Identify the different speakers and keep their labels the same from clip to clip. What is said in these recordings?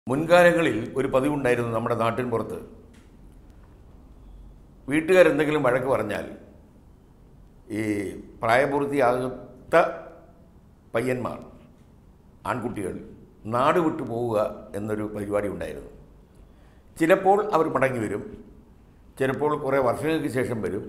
Speaker 1: മുൻകാലങ്ങളിൽ ഒരു പതിവുണ്ടായിരുന്നു നമ്മുടെ നാട്ടിൻ പുറത്ത് വീട്ടുകാരെന്തെങ്കിലും വഴക്ക് പറഞ്ഞാൽ ഈ പ്രായപൂർത്തിയാകാത്ത പയ്യന്മാർ ആൺകുട്ടികൾ നാട് വിട്ടു പോവുക എന്നൊരു പരിപാടി ഉണ്ടായിരുന്നു ചിലപ്പോൾ അവർ മടങ്ങി വരും ചിലപ്പോൾ കുറേ വർഷങ്ങൾക്ക് ശേഷം വരും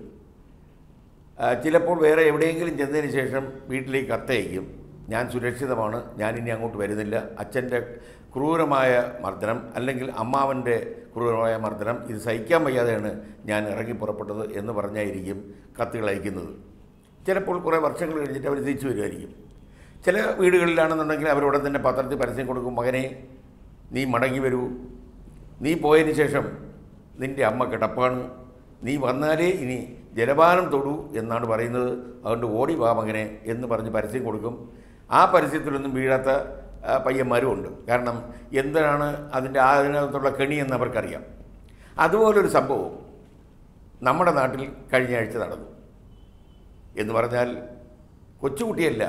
Speaker 1: ആ, ചിലപ്പോൾ വേറെ എവിടെയെങ്കിലും ചെന്നതിന് ശേഷം വീട്ടിലേക്ക് കത്തയക്കും ഞാൻ സുരക്ഷിതമാണ് ഞാൻ ഇനി അങ്ങോട്ട് വരുന്നില്ല അച്ഛൻ്റെ ക്രൂരമായ മർദ്ദനം അല്ലെങ്കിൽ അമ്മാവൻ്റെ ക്രൂരമായ മർദ്ദനം ഇത് സഹിക്കാൻ വയ്യാതെയാണ് ഞാൻ ഇറങ്ങി പുറപ്പെട്ടത് എന്ന് പറഞ്ഞായിരിക്കും കത്തുകൾ അയക്കുന്നത് ചിലപ്പോൾ കുറേ വർഷങ്ങൾ കഴിഞ്ഞിട്ട് അവർ തിരിച്ചു വരുമായിരിക്കും ചില വീടുകളിലാണെന്നുണ്ടെങ്കിൽ അവരോട് തന്നെ പത്രത്തിൽ പരസ്യം കൊടുക്കും മകനെ നീ മടങ്ങി വരൂ നീ പോയതിന് ശേഷം നിൻ്റെ അമ്മ കിടപ്പാണ് നീ വന്നാലേ ഇനി ജലപാനം തൊടൂ എന്നാണ് പറയുന്നത് അതുകൊണ്ട് ഓടി വാ മകനെ എന്ന് പറഞ്ഞ് പരസ്യം കൊടുക്കും ആ പരസ്യത്തിലൊന്നും വീഴാത്ത ആ, പയ്യന്മാരും ഉണ്ട് കാരണം എന്താണ് അതിൻ്റെ അതിനകത്തുള്ള കെണി എന്ന് അവർക്കറിയാം അതുപോലൊരു സംഭവം നമ്മുടെ നാട്ടിൽ കഴിഞ്ഞ ആഴ്ച നടന്നു എന്ന് പറഞ്ഞാൽ കൊച്ചുകുട്ടിയല്ല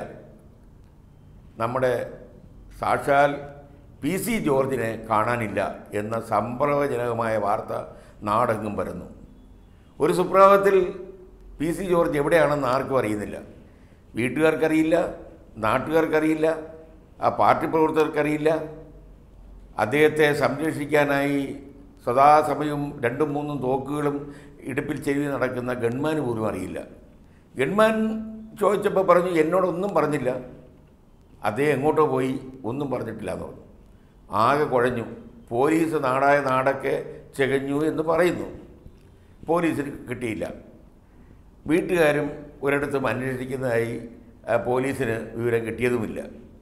Speaker 1: നമ്മുടെ സാക്ഷാൽ പി സി ജോർജിനെ കാണാനില്ല എന്ന സംഭവജനകമായ വാർത്ത നാടെങ്ങും പരന്നു ഒരു സുപ്രഭാതത്തിൽ പി സി ജോർജ് എവിടെയാണെന്ന് ആർക്കും അറിയുന്നില്ല വീട്ടുകാർക്കറിയില്ല നാട്ടുകാർക്കറിയില്ല ആ പാർട്ടി പ്രവർത്തകർക്കറിയില്ല അദ്ദേഹത്തെ സംരക്ഷിക്കാനായി സദാസമയവും രണ്ടും മൂന്നും തോക്കുകളും ഇടുപ്പിൽ ചെവി നടക്കുന്ന ഗൺമാന് പോലും അറിയില്ല ഗൺമാൻ ചോദിച്ചപ്പോൾ പറഞ്ഞു എന്നോടൊന്നും പറഞ്ഞില്ല അദ്ദേഹം എങ്ങോട്ടോ പോയി ഒന്നും പറഞ്ഞിട്ടില്ല എന്ന് പറഞ്ഞു ആകെ കുഴഞ്ഞു പോലീസ് നാടായ നാടൊക്കെ ചികഞ്ഞു എന്ന് പറയുന്നു പോലീസിന് കിട്ടിയില്ല വീട്ടുകാരും ഒരിടത്തും അന്വേഷിക്കുന്നതായി ആ, പോലീസിന് വിവരം കിട്ടിയതുമില്ല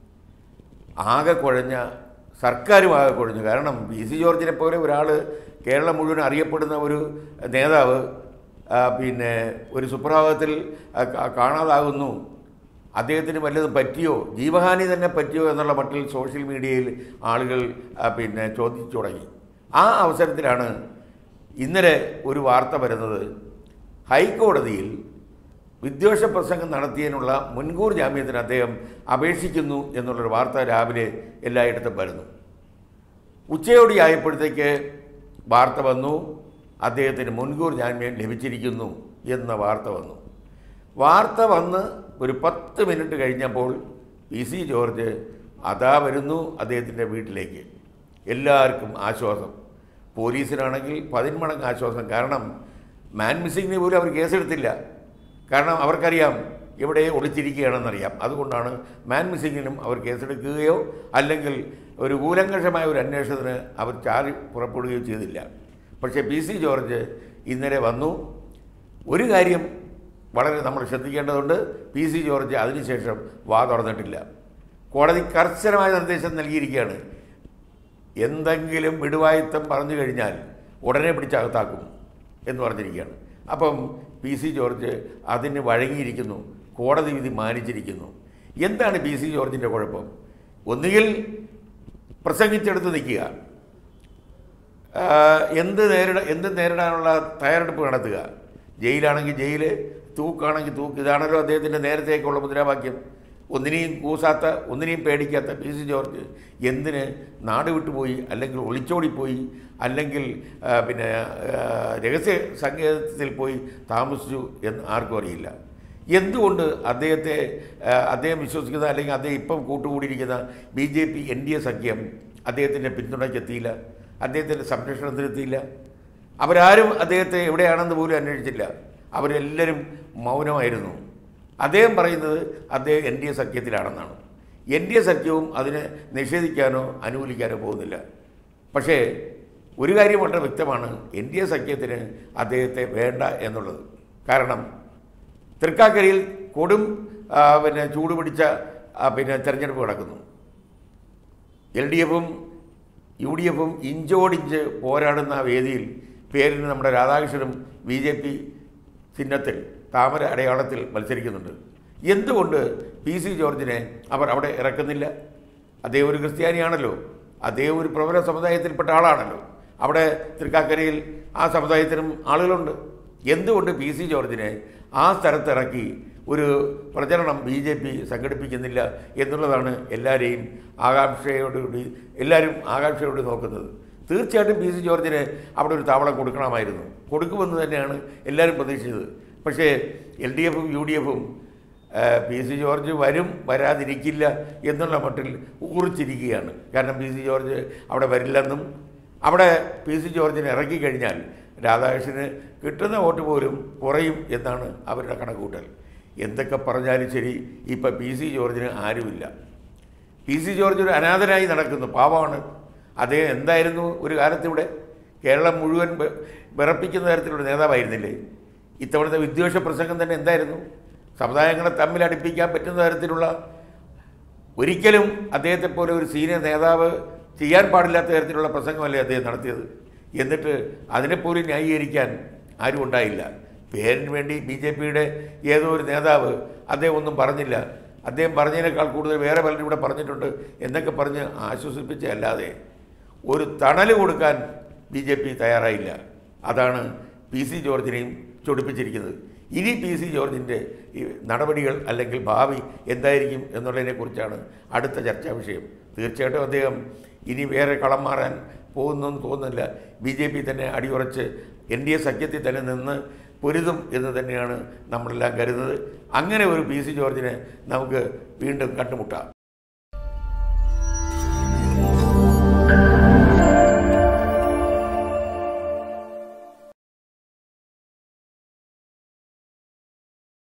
Speaker 1: ആകെ കുഴഞ്ഞ സർക്കാരും ആകെ കുഴഞ്ഞു കാരണം പി സി ജോർജിനെ പോലെ ഒരാൾ കേരളം മുഴുവൻ അറിയപ്പെടുന്ന ഒരു നേതാവ് ആ, പിന്നെ ഒരു സുപ്രഭാതത്തിൽ ആ, കാ- കാണാതാകുന്നു അദ്ദേഹത്തിന് വല്ലതും പറ്റിയോ ജീവഹാനി തന്നെ പറ്റിയോ എന്നുള്ള മട്ടിൽ സോഷ്യൽ മീഡിയയിൽ ആളുകൾ ആ, പിന്നെ ചോദിച്ചു തുടങ്ങി ആ അവസരത്തിലാണ് ഇന്നലെ ഒരു വാർത്ത വരുന്നത് ഹൈക്കോടതിയിൽ വിദ്വേഷ പ്രസംഗം നടത്തിയതിനുള്ള മുൻകൂർ ജാമ്യത്തിന് അദ്ദേഹം അപേക്ഷിക്കുന്നു എന്നുള്ളൊരു വാർത്ത രാവിലെ എല്ലായിടത്തും വരുന്നു ഉച്ചയോടെ ആയപ്പോഴത്തേക്ക് വാർത്ത വന്നു അദ്ദേഹത്തിന് മുൻകൂർ ജാമ്യം ലഭിച്ചിരിക്കുന്നു എന്ന വാർത്ത വന്നു വാർത്ത വന്ന് ഒരു പത്ത് മിനിറ്റ് കഴിഞ്ഞപ്പോൾ പി സി ജോർജ് അതാ വരുന്നു അദ്ദേഹത്തിൻ്റെ വീട്ടിലേക്ക് എല്ലാവർക്കും ആശ്വാസം പോലീസിനാണെങ്കിൽ പതിന്മടങ്ങ് ആശ്വാസം കാരണം മാൻ മിസ്സിങ്ങിന് പോലും അവർ കേസെടുത്തില്ല കാരണം അവർക്കറിയാം എവിടെ ഒളിച്ചിരിക്കുകയാണെന്നറിയാം അതുകൊണ്ടാണ് മാൻ മിസ്സിങ്ങിനും അവർ കേസെടുക്കുകയോ അല്ലെങ്കിൽ ഒരു കൂലങ്കഷമായ ഒരു അന്വേഷണത്തിന് അവർ ചാരി പുറപ്പെടുകയോ ചെയ്തില്ല പക്ഷേ പി സി ജോർജ് ഇന്നലെ വന്നു ഒരു കാര്യം വളരെ നമ്മൾ ശ്രദ്ധിക്കേണ്ടതുണ്ട് പി സി ജോർജ് അതിനുശേഷം വാ തുറന്നിട്ടില്ല കോടതി കർശനമായ നിർദ്ദേശം നൽകിയിരിക്കുകയാണ് എന്തെങ്കിലും വിടുവായുത്തം പറഞ്ഞു കഴിഞ്ഞാൽ ഉടനെ പിടിച്ചകത്താക്കും എന്ന് പറഞ്ഞിരിക്കുകയാണ് അപ്പം പി സി ജോർജ് അതിന് വഴങ്ങിയിരിക്കുന്നു കോടതി വിധി മാനിച്ചിരിക്കുന്നു എന്താണ് പി സി ജോർജിൻ്റെ കുഴപ്പം ഒന്നുകിൽ പ്രസംഗിച്ചെടുത്ത് നിൽക്കുക ആ, എന്ത് നേരിട എന്ത് നേരിടാനുള്ള തയ്യാറെടുപ്പ് നടത്തുക ജയിലാണെങ്കിൽ ജയിൽ തൂക്കാണെങ്കിൽ തൂക്ക് ഇതാണല്ലോ അദ്ദേഹത്തിൻ്റെ നേരത്തേക്കുള്ള മുദ്രാവാക്യം ഒന്നിനെയും കൂസാത്ത ഒന്നിനെയും പേടിക്കാത്ത പി സി ജോർജ് എന്തിന് നാട് വിട്ടുപോയി അല്ലെങ്കിൽ ഒളിച്ചോടിപ്പോയി അല്ലെങ്കിൽ ആ, പിന്നെ ആ, രഹസ്യ സങ്കേതത്തിൽ പോയി താമസിച്ചു എന്ന് ആർക്കും അറിയില്ല എന്തുകൊണ്ട് അദ്ദേഹത്തെ ആ, അദ്ദേഹം വിശ്വസിക്കുന്ന അല്ലെങ്കിൽ അദ്ദേഹം ഇപ്പം കൂട്ടുകൂടിയിരിക്കുന്ന B J P N D A സഖ്യം അദ്ദേഹത്തിൻ്റെ പിന്തുണയ്ക്കെത്തിയില്ല അദ്ദേഹത്തിൻ്റെ സംരക്ഷണത്തിനെത്തിയില്ല അവരാരും അദ്ദേഹത്തെ എവിടെയാണെന്ന് പോലും അന്വേഷിച്ചില്ല അവരെല്ലാവരും മൗനമായിരുന്നു അദ്ദേഹം പറയുന്നത് അദ്ദേഹം എൻ ഡി എ സഖ്യത്തിലാണെന്നാണ് എൻ ഡി എ സഖ്യവും അതിനെ നിഷേധിക്കാനോ അനുകൂലിക്കാനോ പോകുന്നില്ല പക്ഷേ ഒരു കാര്യം വളരെ വ്യക്തമാണ് എൻ ഡി എ സഖ്യത്തിന് അദ്ദേഹത്തെ വേണ്ട എന്നുള്ളത് കാരണം തൃക്കാക്കരയിൽ കൊടും ആ, പിന്നെ ചൂട് പിടിച്ച ആ, പിന്നെ തെരഞ്ഞെടുപ്പ് നടക്കുന്നു എൽ ഡി എഫും യു ഡി എഫും ഇഞ്ചോടിഞ്ച് പോരാടുന്ന ആ വേദിയിൽ പേരിന് നമ്മുടെ രാധാകൃഷ്ണനും ബി ജെ പി ചിഹ്നത്തിൽ താമര അടയാളത്തിൽ മത്സരിക്കുന്നുണ്ട് എന്തുകൊണ്ട് പി സി ജോർജിനെ അവർ അവിടെ ഇറക്കുന്നില്ല അദ്ദേഹം ഒരു ക്രിസ്ത്യാനിയാണല്ലോ അദ്ദേഹം ഒരു പ്രബല സമുദായത്തിൽപ്പെട്ട ആളാണല്ലോ അവിടെ തൃക്കാക്കരയിൽ ആ സമുദായത്തിനും ആളുകളുണ്ട് എന്തുകൊണ്ട് പി സി ജോർജിനെ ആ സ്ഥലത്തിറക്കി ഒരു പ്രചരണം ബി ജെ പി സംഘടിപ്പിക്കുന്നില്ല എന്നുള്ളതാണ് എല്ലാവരെയും ആകാംക്ഷയോടുകൂടി എല്ലാവരും ആകാംക്ഷയോട് നോക്കുന്നത് തീർച്ചയായിട്ടും പി സി ജോർജിന് അവിടെ ഒരു താവളം കൊടുക്കണമായിരുന്നു കൊടുക്കുമെന്ന് തന്നെയാണ് എല്ലാവരും പ്രതീക്ഷിച്ചത് പക്ഷേ എൽ ഡി എഫും യു ഡി എഫും പി സി ജോർജ് വരും വരാതിരിക്കില്ല എന്നുള്ള മട്ടിൽ ഊറിച്ചിരിക്കുകയാണ് കാരണം പി സി ജോർജ് അവിടെ വരില്ലെന്നും അവിടെ പി സി ജോർജിനെ ഇറക്കിക്കഴിഞ്ഞാൽ രാധാകൃഷ്ണന് കിട്ടുന്ന വോട്ട് പോലും കുറയും എന്നാണ് അവരുടെ കണക്കുകൂട്ടൽ എന്തൊക്കെ പറഞ്ഞാലും ശരി ഇപ്പം പി സി ജോർജിന് ആരുമില്ല പി സി ജോർജ് ഒരു അനാഥനായി നടക്കുന്നു പാവമാണ് അദ്ദേഹം എന്തായിരുന്നു ഒരു കാലത്തിവിടെ കേരളം മുഴുവൻ വെ- വിറപ്പിക്കുന്ന തരത്തിലുള്ള നേതാവായിരുന്നില്ലേ ഇത്തവണത്തെ വിദ്വേഷ പ്രസംഗം തന്നെ എന്തായിരുന്നു സമുദായങ്ങളെ തമ്മിൽ അടുപ്പിക്കാൻ പറ്റുന്ന തരത്തിലുള്ള ഒരിക്കലും അദ്ദേഹത്തെ പോലെ ഒരു സീനിയർ നേതാവ് ചെയ്യാൻ പാടില്ലാത്ത തരത്തിലുള്ള പ്രസംഗമല്ലേ അദ്ദേഹം നടത്തിയത് എന്നിട്ട് അതിനെപ്പോലും ന്യായീകരിക്കാൻ ആരും ഉണ്ടായില്ല പേരിന് വേണ്ടി ബി ജെ പിയുടെ ഏതോ ഒരു നേതാവ് അദ്ദേഹം ഒന്നും പറഞ്ഞില്ല അദ്ദേഹം പറഞ്ഞതിനേക്കാൾ കൂടുതൽ വേറെ പലരും ഇവിടെ പറഞ്ഞിട്ടുണ്ട് എന്നൊക്കെ പറഞ്ഞ് ആശ്വസിപ്പിച്ചല്ലാതെ ഒരു തണൽ കൊടുക്കാൻ ബി ജെ പി തയ്യാറായില്ല അതാണ് പി സി ജോർജിനെയും ചൊടിപ്പിച്ചിരിക്കുന്നത് ഇനി പി സി ജോർജിൻ്റെ ഈ നടപടികൾ അല്ലെങ്കിൽ ഭാവി എന്തായിരിക്കും എന്നുള്ളതിനെക്കുറിച്ചാണ് അടുത്ത ചർച്ചാ വിഷയം തീർച്ചയായിട്ടും അദ്ദേഹം ഇനി വേറെ കളം മാറാൻ പോകുന്നെന്ന് തോന്നുന്നില്ല ബി ജെ പി തന്നെ അടിയുറച്ച് എൻ ഡി എ സഖ്യത്തിൽ തന്നെ നിന്ന് പൊരുതും എന്ന് തന്നെയാണ് നമ്മളെല്ലാം കരുതുന്നത് അങ്ങനെ ഒരു പി സി ജോർജിനെ നമുക്ക് വീണ്ടും കണ്ടുമുട്ടാം